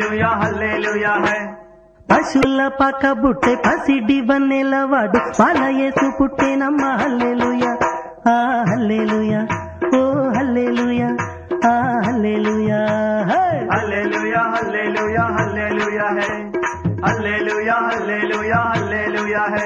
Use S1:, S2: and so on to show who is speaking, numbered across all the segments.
S1: హల్లెలూయా హల్లెలూయా high
S2: పశుల పక్క బుట్టె పసిడి వన్నెలవాడు పాలయేసు పుట్టేనమ్మ హల్లెలూయ ఆ హల్లెలూయ ఓ హల్లెలూయ ఆ హల్లెలూయ హే!
S1: హల్లెలూయా హల్లెలూయా హల్లెలూయా హై హల్లెలూయా హల్లెలూయా హల్లెలూయా హై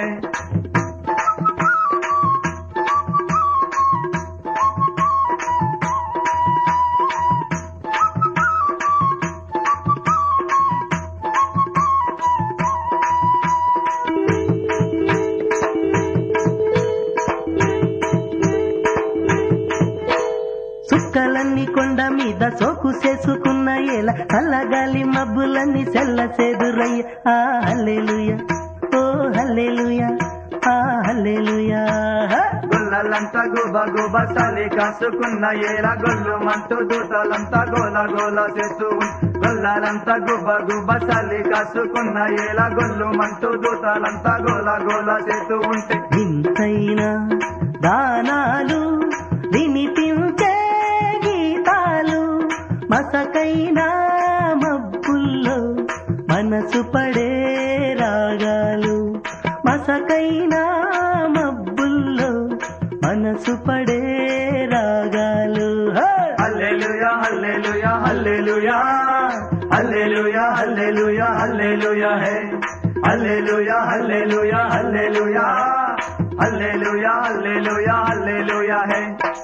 S2: సుక్కలన్నీ కొండ మీద సోకు చేసుకున్న ఏల చల్లగాలి మబ్బులన్నీ సెల్ల సేదురయ్య ఆ హల్లెలూయ ఓ హల్లెలూయ ఆ హల్లెలూయ హే!
S1: గుల్లలంతా గుబ గుబ చలి కాసుకున్న ఏల గొల్లు మంటూ దూతలంతా గోల గోల చేస్తూ ఉన్- గొల్లలంతా గుబ గుబ చలి కాసుకున్న ఏల గొల్లు మంటూ దూతలంతా గోల గోల చేస్తూ ఉంటే
S2: వింతైన దానాలు వినిపించే గీతాలు మసకైన మబ్బుల్లో మనసు పడే రాగాలు మసకైన మబ్బుల్లో మనసు పడే రాగాలు హే!
S1: హల్లెలూయా హల్లెలూయా హల్లెలూయా హల్లెలూయా హల్లెలూయా హల్లెలూయా హే హల్లెలూయా హల్లెలూయా హల్లెలూయా హల్లెలూయా హల్లెలూయా హల్లెలూయా హే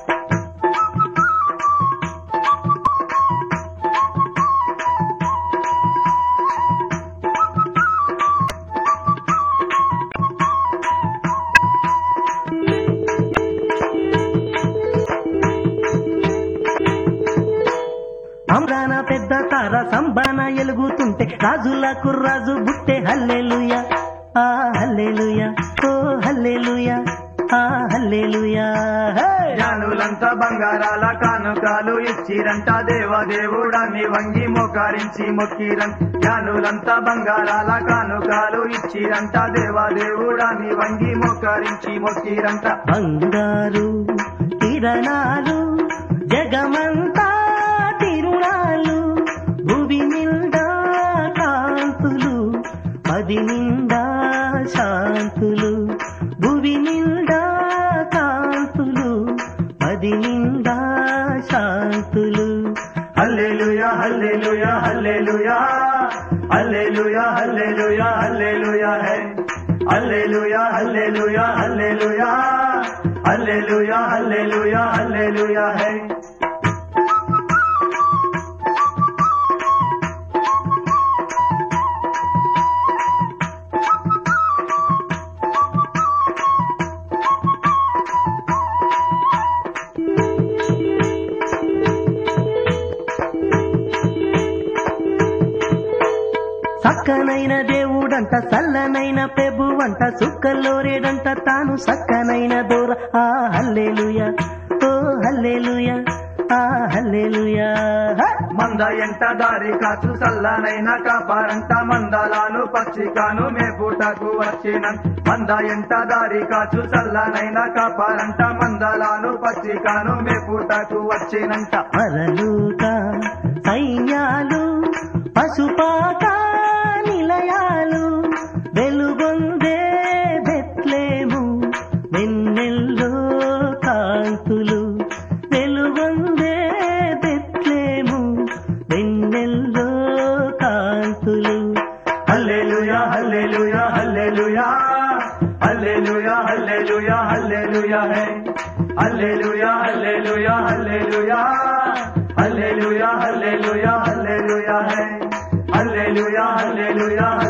S2: అమ్రాన పెద్ద తార సంబాన ఎలుగుతుంటే రాజులకు రాజు బుట్టే హల్లెలూయ ఆ హల్లెలూయ ఓ హల్లెలూయ ఆ హల్లెలూయ హే!
S1: జ్ఞానులంతా బంగారాల కానుకాలు ఇచ్చిరంట దేవదేవుడాన్ని వంగి మోకారించి మొక్కిరంట జ్ఞానులంతా బంగారాల కానుకాలు ఇచ్చిరంట దేవదేవుడాన్ని వంగి మోకారించి మొక్కిరంట
S2: బంగారు కిరణాలు జగమంతా తిరుణాలు భువి నిండా కాంతులు పది నిండా శాంతులు భువి నిండా కాంతులు పది నిండా శాంతులు
S1: హల్లెలూయా హల్లెలూయా హల్లెలూయా హల్లెలూయా హల్లెలూయా హల్లెలూయా హై హల్లెలూయా హల్లెలూయా హల్లెలూయా హల్లెలూయా హల్లెలూయా హల్లెలూయా హై
S2: సక్కనైన దేవుడంట సల్లనైన పెబువంట సుక్కల్లోరేడంట తాను సక్కనైన దూర ఆ హల్లెలూయ ఓ హల్లెలూయ ఆ హల్లెలూయ హ!
S1: మంద ఎంట దారి కాచు చల్లనైన కాపారంట మందలాను పచ్చికాను మేపుటకు వచ్చిన మంద ఎంట దారి కాచు చల్లనైన కాపారంట మందలాను పచ్చికాను మేపుటకు వచ్చినంట
S2: పరలోక సైన్యాలు పశుపాక నిలయాలు వెలుగొందే బెత్లేము వెన్నెల్లో కాంతులు వెలుగొందే బెత్లేము వెన్నెల్లో కాంతులు
S1: హల్లెలూయా హల్లెలూయా హల్లెలూయా హల్లెలూయా హల్లెలూయా హల్లెలూయా హై హల్లెలూయా హల్లెలూయా హల్లెలూయా హల్లెలూయా హల్లెలూయా హల్లెలూయా హై హల్లెలూయా హల్లెలూయా